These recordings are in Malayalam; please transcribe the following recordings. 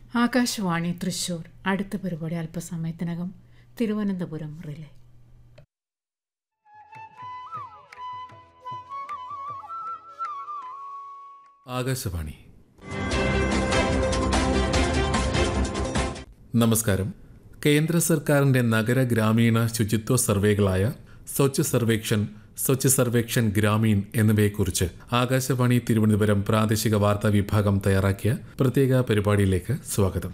ആകാശവാണി തൃശൂർ അടുത്ത പരിപാടി അല്പസമയത്തിനകം തിരുവനന്തപുരം റിലേ ആകാശവാണി നമസ്കാരം കേന്ദ്ര സർക്കാരിന്റെ നഗര ഗ്രാമീണ ശുചിത്വ സർവേകളായ സ്വച്ഛ് സർവേക്ഷൻ സ്വച്ഛ് സർവേക്ഷൻ ഗ്രാമീൺ എന്നിവയെക്കുറിച്ച് ആകാശവാണി തിരുവനന്തപുരം പ്രാദേശിക വാർത്താ വിഭാഗം തയ്യാറാക്കിയ പ്രത്യേക പരിപാടിയിലേക്ക് സ്വാഗതം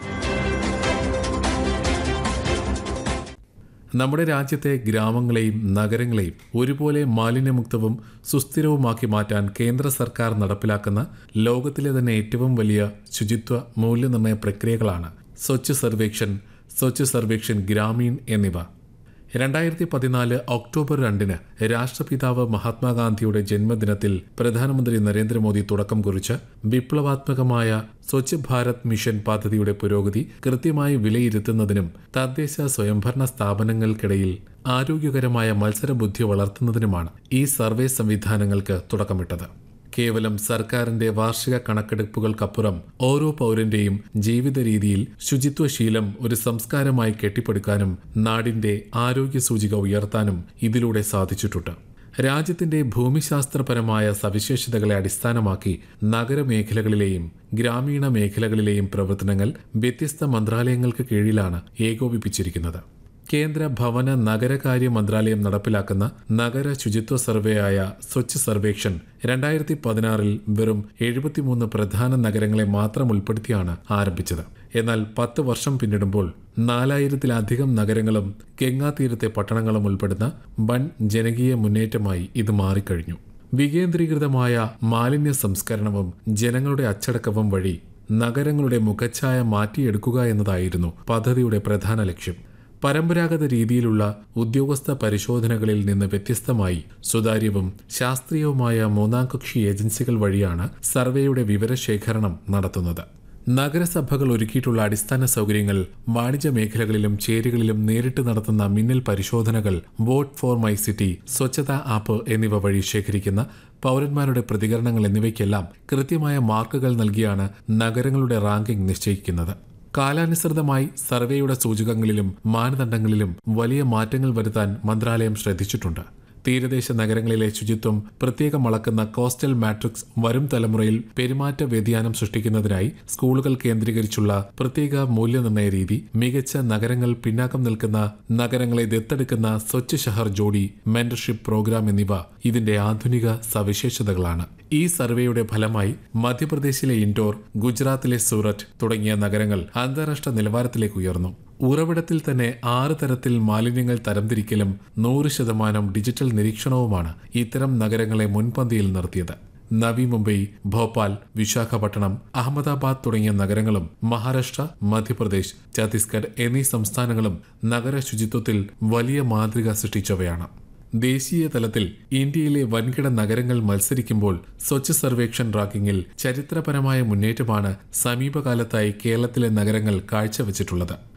നമ്മുടെ രാജ്യത്തെ ഗ്രാമങ്ങളെയും നഗരങ്ങളെയും ഒരുപോലെ മാലിന്യമുക്തവും സുസ്ഥിരവുമാക്കി മാറ്റാൻ കേന്ദ്ര സർക്കാർ നടപ്പിലാക്കുന്ന ലോകത്തിലെ തന്നെ ഏറ്റവും വലിയ ശുചിത്വ മൂല്യനിർണ്ണയ പ്രക്രിയകളാണ് സ്വച്ഛ് സർവേക്ഷൻ സ്വച്ഛ് സർവേക്ഷൻ ഗ്രാമീൺ എന്നിവ രണ്ടായിരത്തി പതിനാല് ഒക്ടോബർ രണ്ടിന് രാഷ്ട്രപിതാവ് മഹാത്മാഗാന്ധിയുടെ ജന്മദിനത്തിൽ പ്രധാനമന്ത്രി നരേന്ദ്രമോദി തുടക്കം കുറിച്ച വിപ്ലവാത്മകമായ സ്വച്ഛ് ഭാരത് മിഷൻ പദ്ധതിയുടെ പുരോഗതി കൃത്യമായി വിലയിരുത്തുന്നതിനും തദ്ദേശ സ്വയംഭരണ സ്ഥാപനങ്ങൾക്കിടയിൽ ആരോഗ്യകരമായ മത്സരബുദ്ധി വളർത്തുന്നതിനുമാണ് ഈ സർവേ സംവിധാനങ്ങൾക്ക് തുടക്കമിട്ടത് കേവലം സർക്കാരിന്റെ വാർഷിക കണക്കെടുപ്പുകൾക്കപ്പുറം ഓരോ പൗരന്റെയും ജീവിത രീതിയിൽ ശുചിത്വശീലം ഒരു സംസ്കാരമായി കെട്ടിപ്പടുക്കാനും നാടിന്റെ ആരോഗ്യ സൂചിക ഉയർത്താനും ഇതിലൂടെ സാധിച്ചിട്ടുണ്ട് രാജ്യത്തിന്റെ ഭൂമിശാസ്ത്രപരമായ സവിശേഷതകളെ അടിസ്ഥാനമാക്കി നഗരമേഖലകളിലെയും ഗ്രാമീണ മേഖലകളിലെയും പ്രവർത്തനങ്ങൾ വ്യത്യസ്ത മന്ത്രാലയങ്ങൾക്ക് കീഴിലാണ് ഏകോപിപ്പിച്ചിരിക്കുന്നത് കേന്ദ്ര ഭവന നഗരകാര്യ മന്ത്രാലയം നടപ്പിലാക്കുന്ന നഗര ശുചിത്വ സർവേയായ സ്വച്ഛ് സർവേക്ഷൻ രണ്ടായിരത്തി പതിനാറിൽ വെറും എഴുപത്തിമൂന്ന് പ്രധാന നഗരങ്ങളെ മാത്രം ഉൾപ്പെടുത്തിയാണ് ആരംഭിച്ചത് എന്നാൽ പത്ത് വർഷം പിന്നിടുമ്പോൾ നാലായിരത്തിലധികം നഗരങ്ങളും ഗംഗാതീരത്തെ പട്ടണങ്ങളും ഉൾപ്പെടുന്ന വൻ ജനകീയ മുന്നേറ്റമായി ഇത് മാറിക്കഴിഞ്ഞു വികേന്ദ്രീകൃതമായ മാലിന്യ സംസ്കരണവും ജനങ്ങളുടെ അച്ചടക്കവും വഴി നഗരങ്ങളുടെ മുഖച്ഛായ മാറ്റിയെടുക്കുക എന്നതായിരുന്നു പദ്ധതിയുടെ പ്രധാന ലക്ഷ്യം പരമ്പരാഗത രീതിയിലുള്ള ഉദ്യോഗസ്ഥ പരിശോധനകളിൽ നിന്ന് വ്യത്യസ്തമായി സുതാര്യവും ശാസ്ത്രീയവുമായ മൂന്നാം കക്ഷി ഏജൻസികൾ വഴിയാണ് സർവേയുടെ വിവരശേഖരണം നടത്തുന്നത് നഗരസഭകൾ ഒരുക്കിയിട്ടുള്ള അടിസ്ഥാന സൗകര്യങ്ങൾ വാണിജ്യ മേഖലകളിലും ചേരികളിലും നേരിട്ട് നടത്തുന്ന മിന്നൽ പരിശോധനകൾ vote for my city Swachhata app എന്നിവ വഴി ശേഖരിക്കുന്ന പൗരന്മാരുടെ പ്രതികരണങ്ങൾ എന്നിവയ്ക്കെല്ലാം കൃത്യമായ മാർക്കുകൾ നൽകിയാണ് നഗരങ്ങളുടെ റാങ്കിംഗ് നിശ്ചയിക്കുന്നത് കാലാനുസൃതമായി സർവേയുടെ സൂചകങ്ങളിലും മാനദണ്ഡങ്ങളിലും വലിയ മാറ്റങ്ങൾ വരുത്താൻ മന്ത്രാലയം ശ്രദ്ധിച്ചിട്ടുണ്ട് തീരദേശ നഗരങ്ങളിലെ ശുചിത്വം പ്രത്യേകം അളക്കുന്ന കോസ്റ്റൽ മാട്രിക്സ് വരും തലമുറയിൽ പെരുമാറ്റ വ്യതിയാനം സൃഷ്ടിക്കുന്നതിനായി സ്കൂളുകൾ കേന്ദ്രീകരിച്ചുള്ള പ്രത്യേക മൂല്യനിർണ്ണയ രീതി മികച്ച നഗരങ്ങൾ പിന്നാക്കം നിൽക്കുന്ന നഗരങ്ങളെ ദത്തെടുക്കുന്ന സ്വച്ഛ് ഷഹർ ജോഡി മെന്റർഷിപ്പ് പ്രോഗ്രാം എന്നിവ ഇതിന്റെ ആധുനിക സവിശേഷതകളാണ് ഈ സർവേയുടെ ഫലമായി മധ്യപ്രദേശിലെ ഇൻഡോർ ഗുജറാത്തിലെ സൂററ്റ് തുടങ്ങിയ നഗരങ്ങൾ അന്താരാഷ്ട്ര നിലവാരത്തിലേക്ക് ഉയർന്നു ഉറവിടത്തിൽ തന്നെ ആറ് തരത്തിൽ മാലിന്യങ്ങൾ തരംതിരിക്കലും നൂറ് ശതമാനം ഡിജിറ്റൽ നിരീക്ഷണവുമാണ് ഇത്തരം നഗരങ്ങളെ മുൻപന്തിയിൽ നിർത്തിയത് നവി മുംബൈ ഭോപ്പാൽ വിശാഖപട്ടണം അഹമ്മദാബാദ് തുടങ്ങിയ നഗരങ്ങളും മഹാരാഷ്ട്ര മധ്യപ്രദേശ് ഛത്തീസ്ഗഡ് എന്നീ സംസ്ഥാനങ്ങളും നഗര ശുചിത്വത്തിൽ വലിയ മാതൃക സൃഷ്ടിച്ചവയാണ് ദേശീയ തലത്തിൽ ഇന്ത്യയിലെ വൻകിട നഗരങ്ങൾ മത്സരിക്കുമ്പോൾ സ്വച്ഛ് സർവേക്ഷൻ റാങ്കിങ്ങിൽ ചരിത്രപരമായ മുന്നേറ്റമാണ് സമീപകാലത്തായി കേരളത്തിലെ നഗരങ്ങൾ കാഴ്ചവെച്ചിട്ടുള്ളത്